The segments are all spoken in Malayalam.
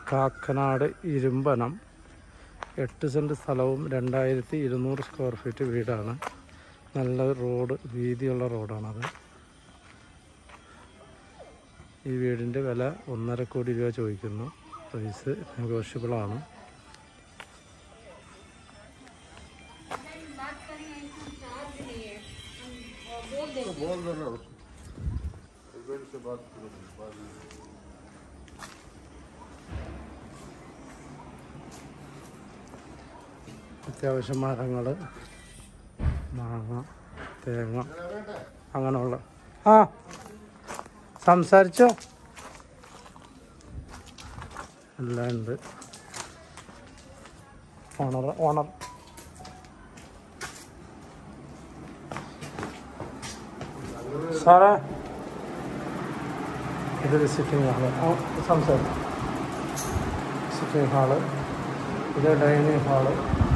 കാക്കനാട് ഇരുമ്പനം എട്ട് സെൻറ്റ് സ്ഥലവും രണ്ടായിരത്തി ഇരുന്നൂറ് സ്ക്വയർ ഫീറ്റ് വീടാണ് നല്ല റോഡ് വീതിയുള്ള റോഡാണത് ഈ വീടിൻ്റെ വില ഒന്നര കോടി രൂപ ചോദിക്കുന്നു പ്രൈസ് നെഗോഷ്യബിൾ ആണ് तो बोल देना उसको हस्बैंड से बात करो बाद में അത്യാവശ്യം മരങ്ങൾ മാങ്ങ തേങ്ങ അങ്ങനെയുള്ള ആ സംസാരിച്ചോ എല്ലാം ഉണ്ട് ഓണർ ഓണർ സാറേ ഇതൊരു സിറ്റിംഗ് ഹാള് ആ സംസാരിക്കും സിറ്റിംഗ് ഹാള് ഇത് ഡൈനിങ് ഹാള്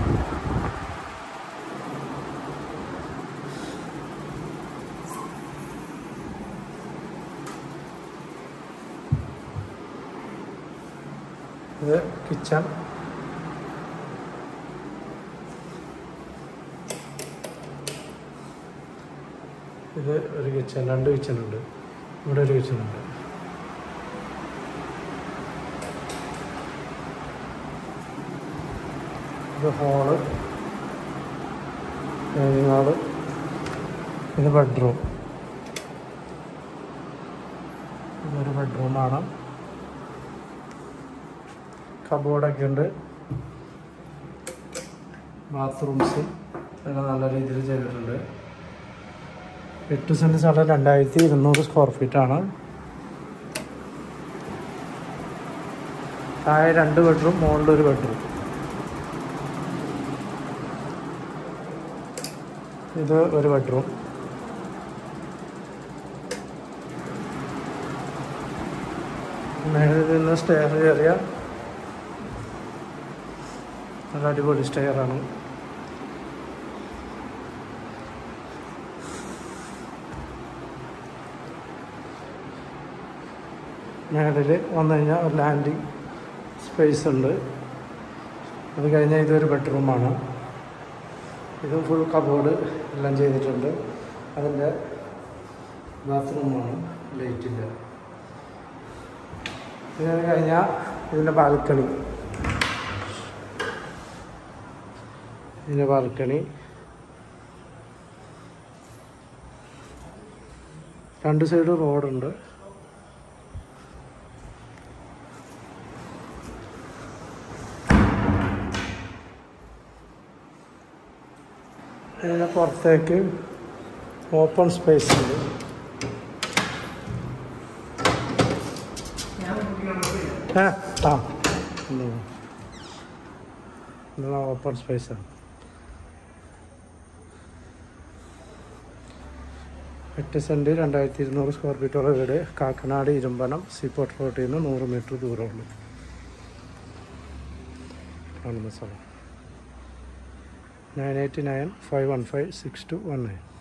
ഇത് കിച്ചൺ ഇത് ഒരു കിച്ചൺ രണ്ട് കിച്ചൺ ഉണ്ട് ഇവിടെ ഒരു കിച്ചൺ ഉണ്ട് ഇത് ഹോള് ഡൈനിങ് ഹാള് ഇത് ബെഡ്റൂം ഇതൊരു ബെഡ്റൂമാണ് കബോർഡൊക്കെ ഉണ്ട് ബാത്റൂംസ് എല്ലാം നല്ല രീതിയിൽ ചെയ്തിട്ടുണ്ട് എട്ട് സെൻറ്റ് സ്ഥലം രണ്ടായിരത്തി ഇരുന്നൂറ് സ്ക്വയർ ഫീറ്റ് ആണ് താഴെ രണ്ട് ബെഡ്റൂം മുകളിൽ ഒരു ബെഡ്റൂം ഇത് ഒരു ബെഡ്റൂം മേളിൽ നിന്ന് സ്റ്റെയർ കയറിയ നല്ല അടിപൊളി സ്റ്റെയറാണ് മേളിൽ വന്നു കഴിഞ്ഞാൽ ഒരു ലാൻഡിങ് സ്പേസ് ഉണ്ട് അത് കഴിഞ്ഞാൽ ഇതൊരു ബെഡ്റൂമാണ് ഇതും ഫുൾ കബോർഡ് എല്ലാം ചെയ്തിട്ടുണ്ട് അതിൻ്റെ ബാത്റൂമാണ് ലൈറ്റിൻ്റെ ഇത് കഴിഞ്ഞാൽ ഇതിൻ്റെ ബാൽക്കണി ഇതിൻ്റെ ബാൽക്കണി രണ്ട് സൈഡ് റോഡുണ്ട് ഇതിന് പുറത്തേക്ക് ഓപ്പൺ സ്പേസ് ഉണ്ട് ആ ആ ഇതെല്ലാം ഓപ്പൺ സ്പേസാണ് എട്ട് സെൻറ്റ് രണ്ടായിരത്തി ഇരുന്നൂറ് സ്ക്വയർ ഫീറ്റുള്ള വീട് കാക്കനാട് ഇരുമ്പനം സീപോർട്ട് റോട്ടിൽ നിന്ന് നൂറ് മീറ്റർ ദൂരമുള്ളൂ കാണുന്ന സ്ഥലം nine eighty nine five one five six two one nine